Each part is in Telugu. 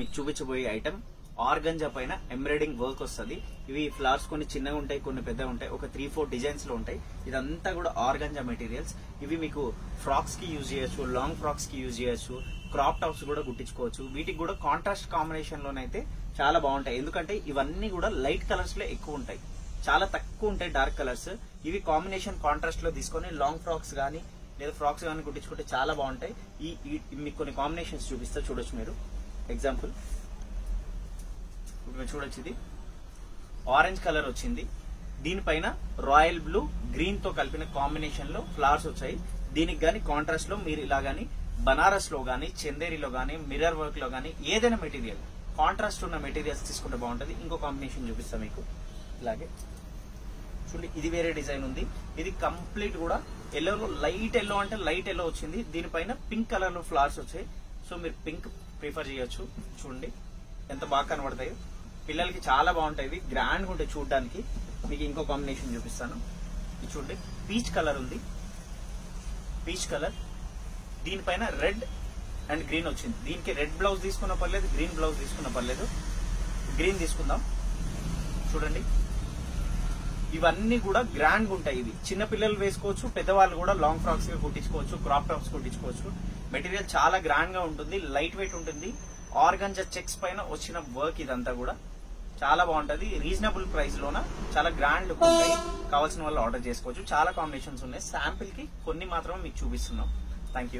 మీకు చూపించబోయే ఐటమ్ ఆర్గంజా పైన ఎంబ్రాయిడింగ్ వర్క్ వస్తుంది ఇవి ఫ్లవర్స్ కొన్ని చిన్నగా ఉంటాయి కొన్ని పెద్దగా ఉంటాయి ఒక త్రీ ఫోర్ డిజైన్స్ లో ఉంటాయి ఇదంతా కూడా ఆర్గంజా మెటీరియల్స్ ఇవి మీకు ఫ్రాక్స్ కి యూజ్ చేయొచ్చు లాంగ్ ఫ్రాక్స్ కి యూజ్ చేయొచ్చు క్రాప్ టాప్స్ కూడా కుట్టించుకోవచ్చు వీటికి కూడా కాంట్రాస్ట్ కాంబినేషన్ లోనైతే చాలా బాగుంటాయి ఎందుకంటే ఇవన్నీ కూడా లైట్ కలర్స్ లో ఎక్కువ ఉంటాయి చాలా తక్కువ ఉంటాయి డార్క్ కలర్స్ ఇవి కాంబినేషన్ కాంట్రాస్ట్ లో తీసుకొని లాంగ్ ఫ్రాక్స్ కానీ లేదా ఫ్రాక్స్ కానీ కుట్టించుకుంటే చాలా బాగుంటాయి ఈ ఈ- మీకు కొన్ని కాంబినేషన్స్ చూపిస్తా చూడొచ్చు మీరు ఎగ్జాంపుల్ ఇప్పుడు మీరు చూడొచ్చు ఇది ఆరెంజ్ కలర్ వచ్చింది దీనిపైన రాయల్ బ్లూ గ్రీన్ తో కలిపిన కాంబినేషన్ లో ఫ్లవర్స్ వచ్చాయి దీనికి గానీ కాంట్రాస్ట్ లో మీరు ఇలా గానీ బనారస్ లో గానీ చందేరిలో గానీ మిర్రర్ వర్క్ లో గానీ ఏదైనా మెటీరియల్ కాంట్రాస్ట్ ఉన్న మెటీరియల్స్ తీసుకుంటే బాగుంటది ఇంకో కాంబినేషన్ చూపిస్తా మీకు ఇలాగే చూడండి ఇది వేరే డిజైన్ ఉంది ఇది కంప్లీట్ కూడా ఎల్లోలో లైట్ ఎల్లో అంటే లైట్ ఎల్లో వచ్చింది దీనిపైన పింక్ కలర్ లో ఫ్లవర్స్ వచ్చాయి సో మీరు పింక్ ప్రిఫర్ చేయొచ్చు చూడండి ఎంత బాగా కనబడతాయి పిల్లలకి చాలా బాగుంటాయి ఇవి గ్రాండ్ ఉంటాయి చూడడానికి మీకు ఇంకో కాంబినేషన్ చూపిస్తాను ఇది చూడండి పీచ్ కలర్ ఉంది పీచ్ కలర్ దీనిపైన రెడ్ అండ్ గ్రీన్ వచ్చింది దీనికి రెడ్ బ్లౌజ్ తీసుకున్న పర్లేదు గ్రీన్ బ్లౌజ్ తీసుకున్న పర్లేదు గ్రీన్ తీసుకుందాం చూడండి ఇవన్నీ కూడా గ్రాండ్ ఉంటాయి ఇవి చిన్న పిల్లలు వేసుకోవచ్చు పెద్దవాళ్ళు కూడా లాంగ్ ఫ్రాక్స్ గా కుట్టించుకోవచ్చు క్రాప్ టాప్స్ కుట్టించుకోవచ్చు మెటీరియల్ చాలా గ్రాండ్ గా ఉంటుంది లైట్ వెయిట్ ఉంటుంది ఆర్గంజా చెక్స్ పైన వచ్చిన వర్క్ ఇదంతా కూడా చాలా బాగుంటది రీజనబుల్ ప్రైస్ లోన చాలా గ్రాండ్ లుక్ ఉంటాయి కావాల్సిన వాళ్ళు ఆర్డర్ చేసుకోవచ్చు చాలా కాంబినేషన్స్ ఉన్నాయి శాంపిల్ కి కొన్ని మాత్రమే మీకు చూపిస్తున్నాం thank you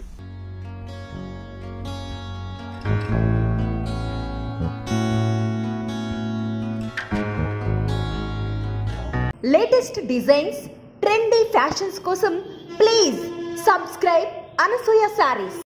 latest designs trendy fashions కోసం ప్లీజ్ సబ్స్క్రైబ్ అనసూయ శారీస్